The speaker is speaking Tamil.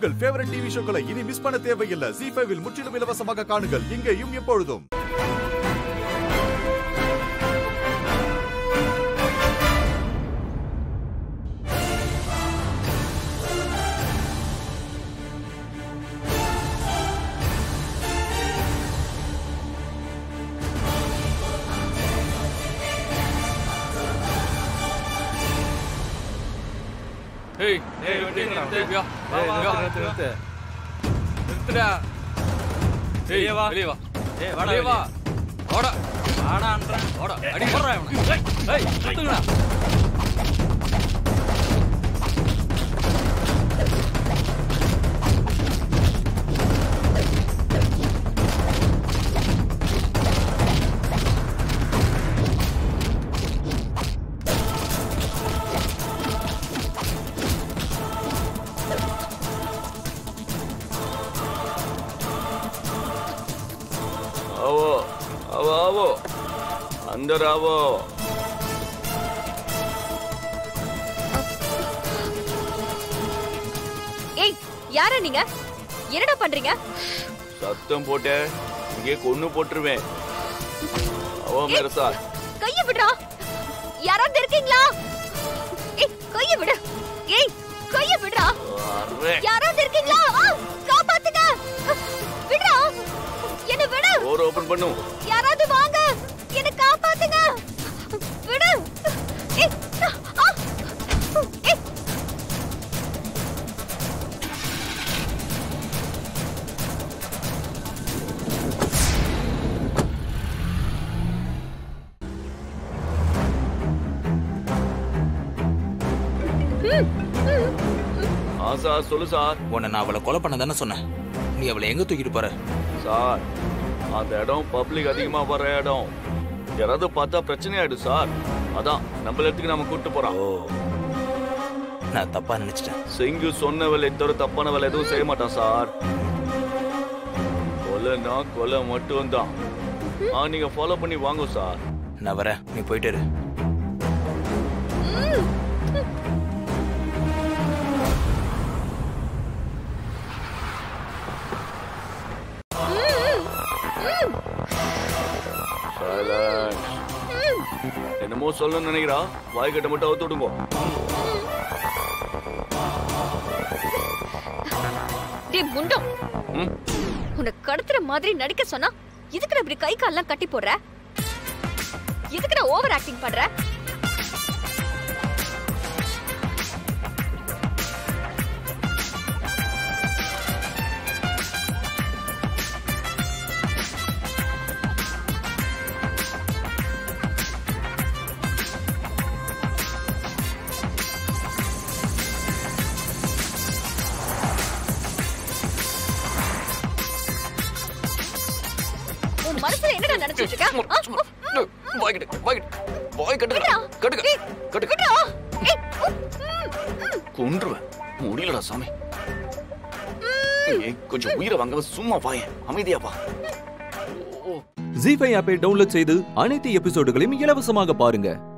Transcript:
உங்கள் ஃபேவரட் டிவி ஷோக்களை இனி மிஸ் பண்ண தேவையில்லை ஜி ஃபைவில் முற்றிலும் இலவசமாக காணுங்கள் இங்கேயும் எப்பொழுதும் ஏய் ஏய் வண்டி நிறுத்து வா வா வா நிறுத்து நிறுத்து நிறுத்துடா ஏய் வா வெளிய வா ஏய் வாடா வெளிய வா வாடா வாடான்றேன் வாடா அடி போடுறா இவனை ஏய் நிறுத்துங்கடா आवो आवो आवो अंदर आवो ஏய் யாரா நீங்க என்னடா பண்றீங்க சத்தம் போட்டே இங்கே கொன்னு போட்டுருவேன் அவோ மேர சார் கைய விடுறா யாராவது இருக்கீங்களா ஏய் கைய விடு ஏய் கைய விடுறா அரே யாராவது இருக்கீங்களா ஆ, காப்பாத்துங்க விடுறா என்ன விடு டோர் ஓபன் பண்ணு யாராவது வாங்க என்ன காப்பாத்துங்க விடு ஏய் ஆ, ஏய் ஆ சார் சொல்லு சார் உன்னை நான் அவளை கொலை பண்ண தானே சொன்னேன் நீ அவளை எங்க தூக்கிட்டு போற சார் அந்த இடம் பப்ளிக் அதிகமா வர இடம் யாராவது பார்த்தா பிரச்சனை ஆயிடும் சார் அதான் நம்ம இடத்துக்கு நம்ம கூட்டு போறோம் ஓ நான் தப்பா நினைச்சிட்டேன் செங்கு சொன்ன வேலை தவிர தப்பான வேலை எதுவும் செய்ய மாட்டான் சார் கொலைனா கொலை மட்டும் தான் ஆ நீங்க ஃபாலோ பண்ணி வாங்க சார் நான் வரேன் நீ போயிட்டு இரு Silence. என்னமோ சொல்லணும்னு நினைக்கிறா வாய்க்கிட்ட மட்டும் அவுத்து விடுங்க டேய் முண்டம் ம்? உன்னை கடத்துற மாதிரி நடிக்க சொன்னா இதுக்கு இப்படி கை கால்லாம் கட்டி போடுற இதுக்கு நான் ஓவர் ஆக்டிங் பண்ற உன் மனசுல என்னடா நினைச்சிட்டு இருக்க ஆ? வாய்க்கிட்ட வாய்க்கிட்ட வாய் விட்றா. கட்டுங்க கட்டுங்க ஏய், கட்டுங்க விட்றா. ஏய், உம், உம், உம். கொன்றுவேன் முடியலடா சாமி ஏய், கொஞ்சம் உயிரை வாங்க சும்மா வாயேன் அமைதியா வா ஜி ஃபைவ் ஆப்பை டவுன்லோட் செய்து அனைத்து எபிசோடுகளையும் இலவசமாக பாருங்க